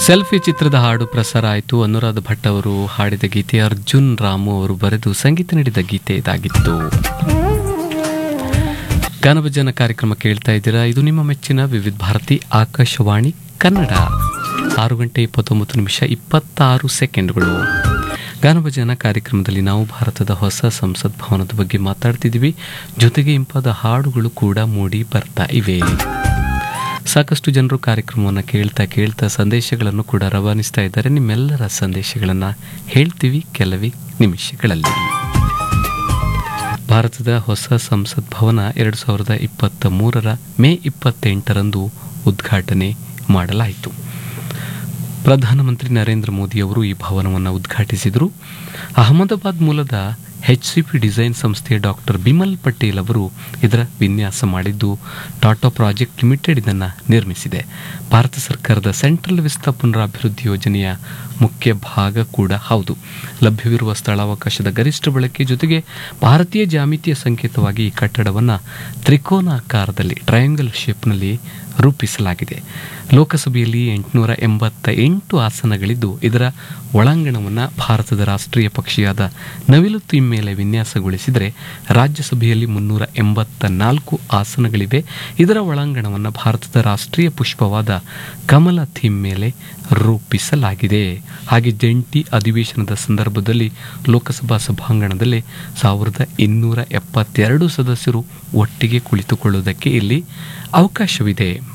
selfie ಚಿತ್ರದ ಹಾಡು ಪ್ರಸಾರ ಆಯಿತು ಅನುರಾಧ ಭಟ್ ಅವರು ಹಾಡಿದ ಗೀತೆ ಅರ್ಜುನ್ ರಾಮು ಅವರು ಬರೆದು ಸಂಗೀತ ನೀಡಿದ ಗೀತೆ ಇದಾಗಿತ್ತು ಗಾನಭಜನ ಕಾರ್ಯಕ್ರಮ ಕೇಳ್ತಾ ಇದ್ದೀರಾ ಇದು ನಿಮ್ಮ ಮೆಚ್ಚಿನ ವಿವಿಧ ಭಾರತಿ ಆಕಾಶವಾಣಿ ಕನ್ನಡ ಆರು ಗಂಟೆ ಇಪ್ಪತ್ತೊಂಬತ್ತು ನಿಮಿಷ ಇಪ್ಪತ್ತಾರು ಸೆಕೆಂಡ್ಗಳು ಗಾನಭಜನ ಕಾರ್ಯಕ್ರಮದಲ್ಲಿ ನಾವು ಭಾರತದ ಹೊಸ ಸಂಸತ್ ಭವನದ ಬಗ್ಗೆ ಮಾತಾಡ್ತಿದ್ದೀವಿ ಜೊತೆಗೆ ಇಂಪಾದ ಹಾಡುಗಳು ಕೂಡ ಮೂಡಿ ಬರ್ತಾ ಇವೆ ಸಾಕಷ್ಟು ಜನರು ಕಾರ್ಯಕ್ರಮವನ್ನು ಕೇಳ್ತಾ ಕೇಳ್ತಾ ಸಂದೇಶಗಳನ್ನು ಕೂಡ ರವಾನಿಸ್ತಾ ಇದ್ದಾರೆ ನಿಮ್ಮೆಲ್ಲರ ಸಂದೇಶಗಳನ್ನು ಹೇಳ್ತೀವಿ ಕೆಲವೇ ನಿಮಿಷಗಳಲ್ಲಿ ಭಾರತದ ಹೊಸ ಸಂಸತ್ ಭವನ ಎರಡು ಸಾವಿರದ ಇಪ್ಪತ್ತ ಮೂರರ ಮೇ ಇಪ್ಪತ್ತೆಂಟರಂದು ಉದ್ಘಾಟನೆ ಮಾಡಲಾಯಿತು ಪ್ರಧಾನಮಂತ್ರಿ ನರೇಂದ್ರ ಮೋದಿಯವರು ಈ ಭವನವನ್ನು ಉದ್ಘಾಟಿಸಿದರು ಅಹಮದಾಬಾದ್ ಮೂಲದ ಎಚ್ ಸಿ ಪಿ ಡಿಸೈನ್ ಸಂಸ್ಥೆಯ ಡಾಕ್ಟರ್ ಬಿಮಲ್ ಪಟೇಲ್ ಅವರು ಇದರ ವಿನ್ಯಾಸ ಮಾಡಿದ್ದು ಟಾಟಾ ಪ್ರಾಜೆಕ್ಟ್ ಲಿಮಿಟೆಡ್ ಇದನ್ನು ನಿರ್ಮಿಸಿದೆ ಭಾರತ ಸರ್ಕಾರದ ಸೆಂಟ್ರಲ್ ವಿಸ್ತಾ ಪುನರಾಭಿವೃದ್ಧಿ ಯೋಜನೆಯ ಮುಖ್ಯ ಭಾಗ ಕೂಡ ಹೌದು ಲಭ್ಯವಿರುವ ಸ್ಥಳಾವಕಾಶದ ಗರಿಷ್ಠ ಬಳಕೆ ಜೊತೆಗೆ ಭಾರತೀಯ ಜಾಮಿತಿಯ ಸಂಕೇತವಾಗಿ ಈ ಕಟ್ಟಡವನ್ನು ತ್ರಿಕೋನಾಕಾರದಲ್ಲಿ ಟ್ರಯಾಂಗಲ್ ಶೇಪ್ನಲ್ಲಿ ರೂಪಿಸಲಾಗಿದೆ ಲೋಕಸಭೆಯಲ್ಲಿ ಎಂಟುನೂರ ಎಂಬತ್ತ ಎಂಟು ಆಸನಗಳಿದ್ದು ಇದರ ಒಳಾಂಗಣವನ್ನು ಭಾರತದ ರಾಷ್ಟ್ರೀಯ ಪಕ್ಷಿಯಾದ ನವಿಲು ಮೇಲೆ ವಿನ್ಯಾಸಗೊಳಿಸಿದರೆ ರಾಜ್ಯಸಭೆಯಲ್ಲಿ ಮುನ್ನೂರ ಎಂಬತ್ತ ನಾಲ್ಕು ಆಸನಗಳಿವೆ ಇದರ ಒಳಾಂಗಣವನ್ನು ಭಾರತದ ರಾಷ್ಟ್ರೀಯ ಪುಷ್ಪವಾದ ಕಮಲ ಥೀಮ್ ಮೇಲೆ ರೂಪಿಸಲಾಗಿದೆ ಹಾಗೆ ಜಂಟಿ ಅಧಿವೇಶನದ ಸಂದರ್ಭದಲ್ಲಿ ಲೋಕಸಭಾ ಸಭಾಂಗಣದಲ್ಲಿ ಸಾವಿರದ ಇನ್ನೂರ ಎಪ್ಪತ್ತೆರಡು ಸದಸ್ಯರು ಒಟ್ಟಿಗೆ ಕುಳಿತುಕೊಳ್ಳುವುದಕ್ಕೆ ಇಲ್ಲಿ ಅವಕಾಶವಿದೆ